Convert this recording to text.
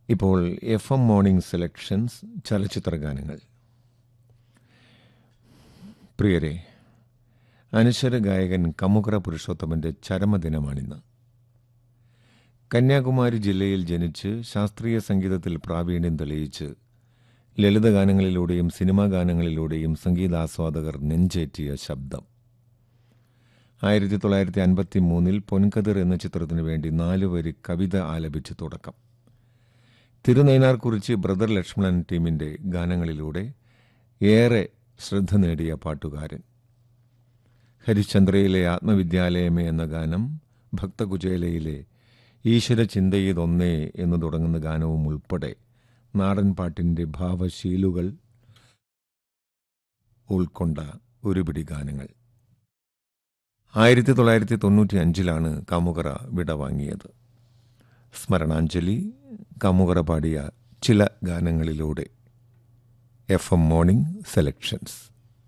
ഇപ്പോൾ F M morning selections ചലച്ചിത്ര ഗാനങ്ങൾ പ്രിയരെ അനശ്വര ഗായകൻ കമുകറ പുരുഷോത്തമന്റെ ചരമദിനമാണിന്ന് കന്യാകുമാരി ജില്ലയിൽ ജനിച്ച് ശാസ്ത്രീയ സംഗീതത്തിൽ പ്രാവീണ്യം തെളിയിച്ച് ലളിതഗാനങ്ങളിലൂടെയും സിനിമാ ഗാനങ്ങളിലൂടെയും സംഗീതാസ്വാദകർ നെഞ്ചേറ്റിയ ശബ്ദം ആയിരത്തി തൊള്ളായിരത്തി അൻപത്തി മൂന്നിൽ പൊൻകതിർ എന്ന ചിത്രത്തിനു വേണ്ടി നാലു വരി കവിത ആലപിച്ച് തുടക്കം തിരുനൈനാർ കുറിച്ച് ബ്രദർ ലക്ഷ്മണൻ ടീമിന്റെ ഗാനങ്ങളിലൂടെ ഏറെ ശ്രദ്ധ നേടിയ പാട്ടുകാരൻ ഹരിശ്ചന്ദ്രയിലെ ആത്മവിദ്യാലയമേ എന്ന ഗാനം ഭക്തകുചേലയിലെ ഈശ്വര ചിന്തയിതൊന്നേ എന്ന് തുടങ്ങുന്ന ഗാനവും ഉൾപ്പെടെ നാടൻ പാട്ടിന്റെ ഭാവശീലുകൾ ഉൾക്കൊണ്ട ഒരുപിടി ഗാനങ്ങൾ ആയിരത്തി തൊള്ളായിരത്തി തൊണ്ണൂറ്റി അഞ്ചിലാണ് കാമുകറ വിട വാങ്ങിയത് സ്മരണാഞ്ജലി കാമുകറ പാടിയ ചില ഗാനങ്ങളിലൂടെ എഫ് എം മോർണിംഗ് സെലക്ഷൻസ്